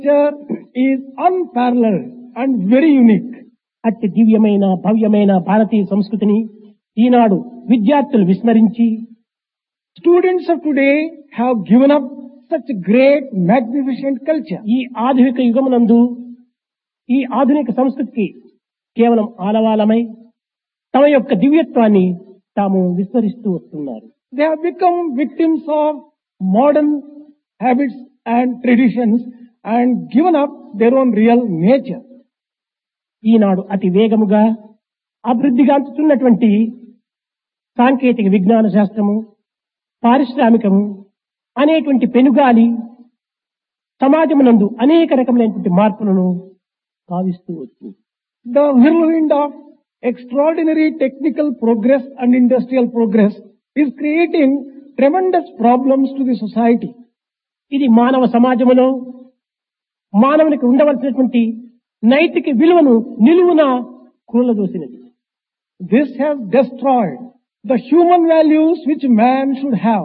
culture is unparalleled and very unique. అతి దివ్యమైన భవ్యమైన భారతీయ సంస్కృతిని ఈనాడు విద్యార్థులు విస్మరించి Students of today have given up such great, magnificent culture. ఈ ఆధునిక యుగమునందు ఈ ఆధునిక సంస్కృతికి కేవలం ఆలవాలమై తమ యొక్క దివ్యత్వాన్ని తాము విస్మరిస్తూ వస్తున్నారు They have become victims of modern habits and traditions and given up their own real nature. ఈనాడు అతి వేగముగా అభివృద్ధిగాంచుతున్నటువంటి సాంకేతిక విజ్ఞాన శాస్త్రము పారిశ్రామికము అనేటువంటి పెనుగాలి సమాజమునందు అనేక రకములైనటువంటి మార్పులను భావిస్తూ వచ్చింది The whirlwind of extraordinary technical progress and industrial progress is creating tremendous problems to the society. ఇది మానవ సమాజములో మానవునికి ఉండవలసినటువంటి నైతిక విలువను నిలువున కూలదోసినది This has destroyed the human values which man should have.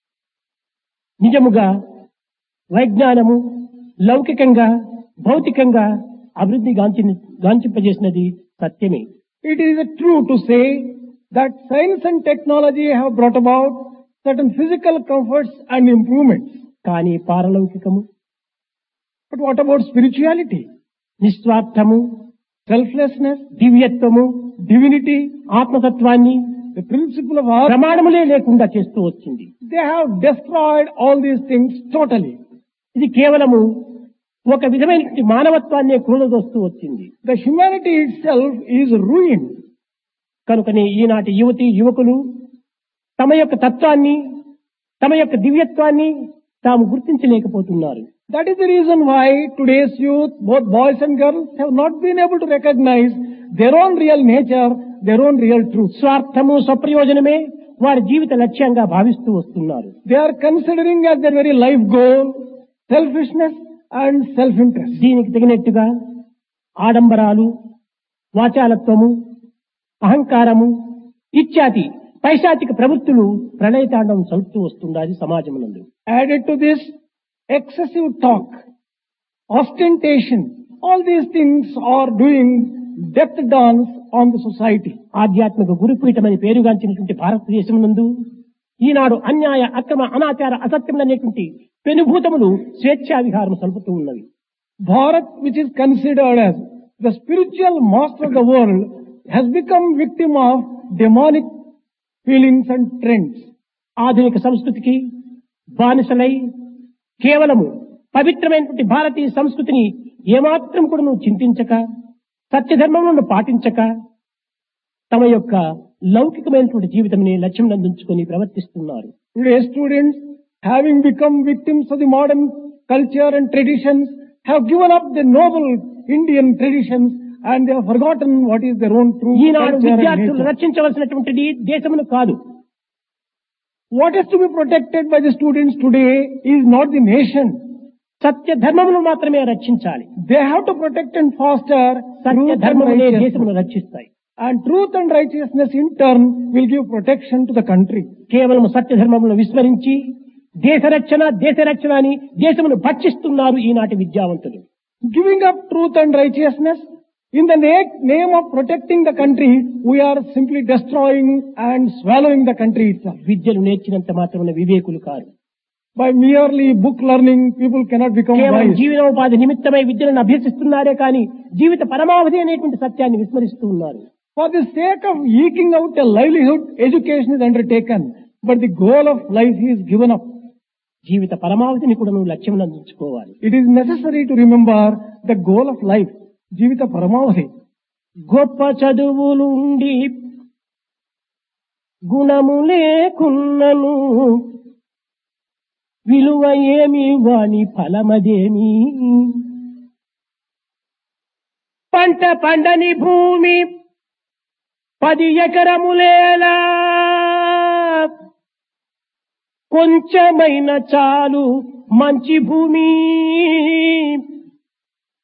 నిజముగా వైజ్ఞానము లౌకికంగా భౌతికంగా అభివృద్ధి గాంచి గాంచింపజేసినది సత్యమే It is true to say that science and technology have brought about certain physical comforts and improvements. కానీ పారలౌకికము But what about spirituality, నిస్వార్థము selflessness, దివ్యత్వము divinity, ఆత్మతత్వాన్ని the principle of art? ప్రమాణములే లేకుండా చేస్తూ వచ్చింది They have destroyed all these things totally. ఇది కేవలము ఒక విధమైన మానవత్వాన్నే కూలదోస్తూ వచ్చింది The humanity itself is ruined. కనుకనే ఈనాటి యువతి యువకులు తమ యొక్క తత్వాన్ని తమ యొక్క దివ్యత్వాన్ని తాము గుర్తించలేకపోతున్నారు That is the reason why today's youth, both boys and girls, have not been able to recognize their own real nature, their own real truth. స్వార్థము స్వప్రయోజనమే వారి జీవిత లక్ష్యంగా భావిస్తూ వస్తున్నారు They are considering as their very life goal selfishness and self-interest. దీనికి తగినట్టుగా ఆడంబరాలు వాచాలత్వము అహంకారము ఇత్యాది పైశాచిక ప్రవృత్తులు ప్రళయతాండం సలుపుతూ వస్తుండాలి సమాజమునందు Added to this, excessive talk, ostentation, all these things are doing death dance on the society. ఆధ్యాత్మిక గురుపీఠమని పేరుగాంచినటువంటి భారతదేశం నందు ఈనాడు అన్యాయ అక్రమ అనాచార అసత్యములనేటువంటి పెనుభూతములు స్వేచ్ఛా విహారం సలుపుతూ ఉన్నవి Bharat, which is considered as the spiritual master of the world, has become victim of demonic feelings and trends. ఆధునిక సంస్కృతికి బానిసలై కేవలము పవిత్రమైనటువంటి భారతీయ సంస్కృతిని ఏమాత్రం కూడా నువ్వు చింతించక సత్యధర్మములను పాటించక తమ యొక్క లౌకికమైనటువంటి జీవితంని లక్ష్యం అందించుకొని ప్రవర్తిస్తున్నారు Today students, having become victims of the modern culture and traditions, have given up the noble Indian traditions and they have forgotten what is their own true Eenadu culture and విద్యార్థులు nature. రక్షించవలసినటువంటిది దేశమును కాదు What is to be protected by the students today is not the nation. సత్య ధర్మమును మాత్రమే రక్షించాలి They have to protect and foster Satya truth and ధర్మములే righteousness. దేశమును రక్షిస్తాయి And truth and righteousness in turn will give protection to the country. కేవలం సత్య ధర్మములను విస్మరించి దేశ రక్షణ దేశ రక్షణ అని దేశమును భక్షిస్తున్నారు ఈనాటి విద్యావంతులు Giving up truth and righteousness in the na- name of protecting the country, we are simply destroying and swallowing the country itself. విద్యలు నేర్చినంత మాత్రమున వివేకులు కారు By merely book learning, people cannot become కేవలం wise. జీవనోపాధి నిమిత్తమై విద్యలను అభ్యసిస్తున్నారే కానీ జీవిత పరమావధి అనేటువంటి సత్యాన్ని విస్మరిస్తూ ఉన్నారు For the sake of eking out a livelihood, education is undertaken, but the goal of life is given up. జీవిత పరమావధిని కూడా నువ్వు లక్ష్యం అందించుకోవాలి It is necessary to remember the goal of life, Jivita Paramavati. గొప్ప చదువులుండి గుణము లేకున్నను విలువ ఏమి వాని ఫలమదేమి పంట పండని భూమి పది ఎకరములేలా కొంచెమైన చాలు మంచి భూమి